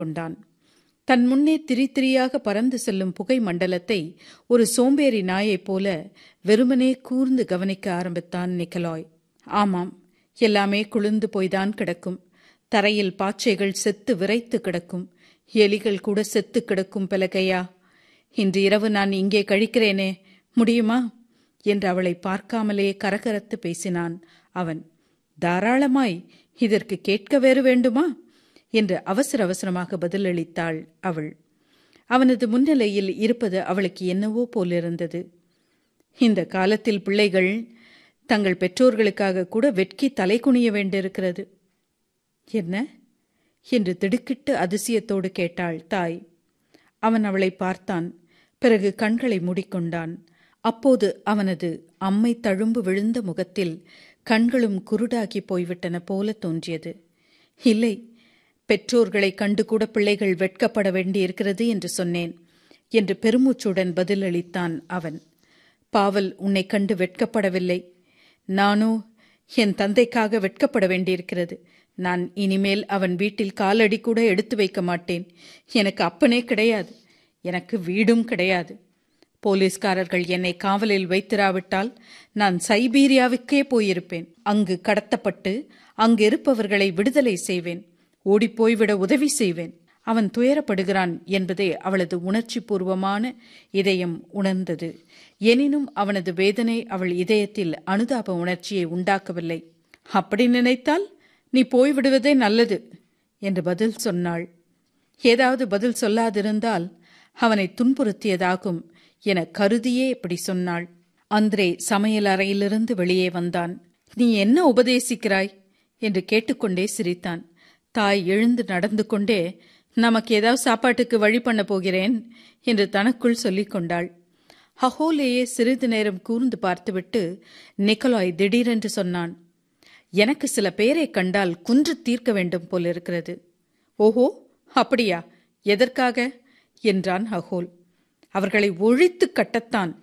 கொண்டான் தன் முன்னே திரி திரியாக பறந்து செல்லும் புகை மண்டலத்தை ஒரு சோம்பேறி நாயைப் போல வெறுமனே கூர்ந்து கவனிக்க ஆரம்பித்தான் நிக்கலாய் ஆமாம் எல்லாமே குளிர்ந்து போய்தான் கிடக்கும் தரையில் பாச்சைகள் செத்து விரைத்து கிடக்கும் எலிகள் கூட செத்து கிடக்கும் பலகையா இன்று இரவு நான் இங்கே கழிக்கிறேனே முடியுமா என்று அவளை பார்க்காமலே கரகரத்து பேசினான் அவன் தாராளமாய் இதற்கு கேட்க வேறு வேண்டுமா என்று அவசர அவசரமாக பதிலளித்தாள் அவள் அவனது முன்னிலையில் இருப்பது அவளுக்கு என்னவோ போலிருந்தது இந்த காலத்தில் பிள்ளைகள் தங்கள் பெற்றோர்களுக்காக கூட வெட்கி தலை குனிய வேண்டியிருக்கிறது என்ன என்று திடுக்கிட்டு அதிசயத்தோடு கேட்டாள் தாய் அவன் அவளை பார்த்தான் பிறகு கண்களை மூடிக்கொண்டான் அப்போது அவனது அம்மை தழும்பு விழுந்த முகத்தில் கண்களும் குருடாகி போய்விட்டன போல தோன்றியது இல்லை பெற்றோர்களை கண்டு கூட பிள்ளைகள் வெட்கப்பட வேண்டியிருக்கிறது என்று சொன்னேன் என்று பெருமூச்சுடன் பதிலளித்தான் அவன் பாவல் உன்னை கண்டு வெட்கப்படவில்லை நானோ என் தந்தைக்காக வெட்கப்பட வேண்டியிருக்கிறது நான் இனிமேல் அவன் வீட்டில் காலடி கூட எடுத்து வைக்க மாட்டேன் எனக்கு அப்பனே கிடையாது எனக்கு வீடும் கிடையாது போலீஸ்காரர்கள் என்னை காவலில் வைத்திராவிட்டால் நான் சைபீரியாவுக்கே போயிருப்பேன் அங்கு கடத்தப்பட்டு அங்கு இருப்பவர்களை விடுதலை செய்வேன் ஓடிப்போய்விட உதவி செய்வேன் அவன் துயரப்படுகிறான் என்பதே அவளது உணர்ச்சி பூர்வமான இதயம் உணர்ந்தது எனினும் அவனது வேதனை அவள் இதயத்தில் அனுதாப உணர்ச்சியை உண்டாக்கவில்லை அப்படி நினைத்தால் நீ போய்விடுவதே நல்லது என்று பதில் சொன்னாள் ஏதாவது பதில் சொல்லாதிருந்தால் அவனை துன்புறுத்தியதாகும் என கருதியே இப்படி சொன்னாள் அந்திரே சமையல் அறையிலிருந்து வெளியே வந்தான் நீ என்ன உபதேசிக்கிறாய் என்று கேட்டுக்கொண்டே சிரித்தான் தாய் எழுந்து நடந்து கொண்டே நமக்கு ஏதாவது சாப்பாட்டுக்கு வழி பண்ண போகிறேன் என்று தனக்குள் சொல்லிக் கொண்டாள் ஹஹோலேயே சிறிது நேரம் கூர்ந்து பார்த்துவிட்டு நிக்கலாய் திடீரென்று சொன்னான் எனக்கு சில பேரை கண்டால் குன்று தீர்க்க வேண்டும் போலிருக்கிறது ஓஹோ அப்படியா எதற்காக என்றான் ஹஹோல் அவர்களை ஒழித்து கட்டத்தான்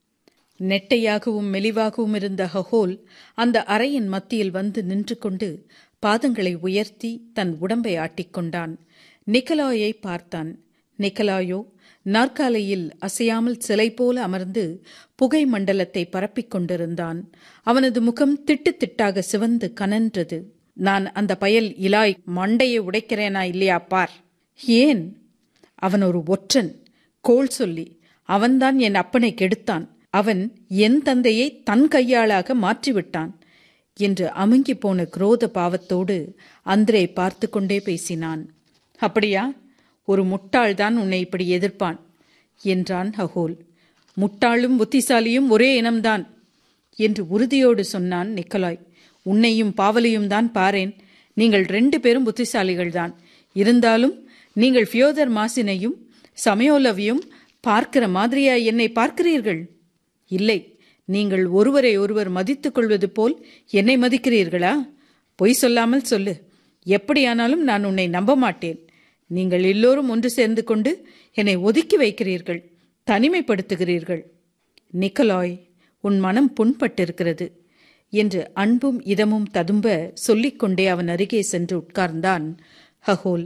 நெட்டையாகவும் மெலிவாகவும் இருந்த ஹஹோல் அந்த அறையின் மத்தியில் வந்து நின்று கொண்டு பாதங்களை உயர்த்தி தன் உடம்பை ஆட்டிக்கொண்டான் நிக்கலாயை பார்த்தான் நிக்கலாயோ நாற்காலையில் அசையாமல் சிலை போல அமர்ந்து புகை மண்டலத்தை பரப்பிக் கொண்டிருந்தான் அவனது முகம் திட்டு திட்டாக சிவந்து கனன்றது நான் அந்த பயல் இலாய் மண்டையை உடைக்கிறேனா இல்லையா பார் ஏன் அவன் ஒரு ஒற்றன் கோள் சொல்லி அவன்தான் என் அப்பனை கெடுத்தான் அவன் என் தந்தையை தன் கையாளாக மாற்றிவிட்டான் என்று அமுங்கி போன குரோத பாவத்தோடு அந்திரே பார்த்து கொண்டே பேசினான் அப்படியா ஒரு முட்டாள்தான் உன்னை இப்படி எதிர்ப்பான் என்றான் ஹகோல் முட்டாளும் புத்திசாலியும் ஒரே இனம்தான் என்று உறுதியோடு சொன்னான் நிக்கலாய் உன்னையும் பாவலையும் தான் பாரேன் நீங்கள் ரெண்டு பேரும் புத்திசாலிகள்தான் இருந்தாலும் நீங்கள் ஃபியோதர் மாசினையும் சமயோலவையும் பார்க்கிற மாதிரியா என்னை பார்க்கிறீர்கள் இல்லை நீங்கள் ஒருவரை ஒருவர் மதித்துக் கொள்வது போல் என்னை மதிக்கிறீர்களா பொய் சொல்லாமல் சொல்லு எப்படியானாலும் நான் உன்னை நம்ப மாட்டேன் நீங்கள் எல்லோரும் ஒன்று சேர்ந்து கொண்டு என்னை ஒதுக்கி வைக்கிறீர்கள் தனிமைப்படுத்துகிறீர்கள் நிக்கலாய் உன் மனம் புண்பட்டிருக்கிறது என்று அன்பும் இதமும் ததும்ப சொல்லிக்கொண்டே அவன் அருகே சென்று உட்கார்ந்தான் ஹஹோல்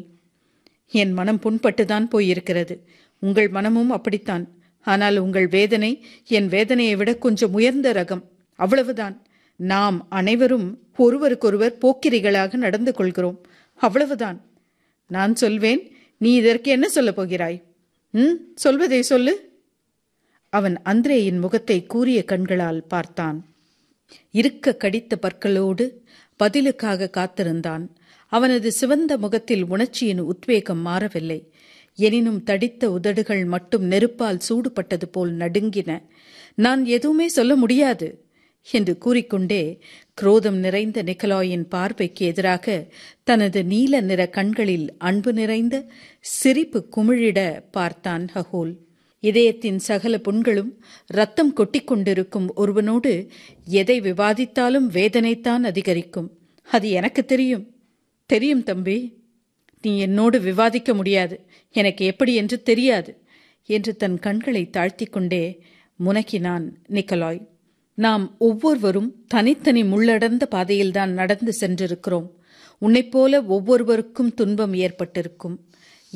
என் மனம் புண்பட்டுதான் போயிருக்கிறது உங்கள் மனமும் அப்படித்தான் ஆனால் உங்கள் வேதனை என் வேதனையை விட கொஞ்சம் உயர்ந்த ரகம் அவ்வளவுதான் நாம் அனைவரும் ஒருவருக்கொருவர் போக்கிரிகளாக நடந்து கொள்கிறோம் அவ்வளவுதான் நான் சொல்வேன் நீ இதற்கு என்ன சொல்லப் போகிறாய் ம் சொல்வதை சொல்லு அவன் அந்திரேயின் முகத்தை கூறிய கண்களால் பார்த்தான் இருக்க கடித்த பற்களோடு பதிலுக்காக காத்திருந்தான் அவனது சிவந்த முகத்தில் உணர்ச்சியின் உத்வேகம் மாறவில்லை எனினும் தடித்த உதடுகள் மட்டும் நெருப்பால் சூடுபட்டது போல் நடுங்கின நான் எதுவுமே சொல்ல முடியாது என்று கூறிக்கொண்டே குரோதம் நிறைந்த நிக்கலாயின் பார்வைக்கு எதிராக தனது நீல நிற கண்களில் அன்பு நிறைந்த சிரிப்பு குமிழிட பார்த்தான் ஹகோல் இதயத்தின் சகல புண்களும் ரத்தம் கொட்டிக் கொண்டிருக்கும் ஒருவனோடு எதை விவாதித்தாலும் வேதனைத்தான் அதிகரிக்கும் அது எனக்கு தெரியும் தெரியும் தம்பி நீ என்னோடு விவாதிக்க முடியாது எனக்கு எப்படி என்று தெரியாது என்று தன் கண்களை தாழ்த்திக் கொண்டே முனக்கினான் நிக்கலாய் நாம் ஒவ்வொருவரும் தனித்தனி முள்ளடர்ந்த பாதையில்தான் நடந்து சென்றிருக்கிறோம் உன்னைப்போல ஒவ்வொருவருக்கும் துன்பம் ஏற்பட்டிருக்கும்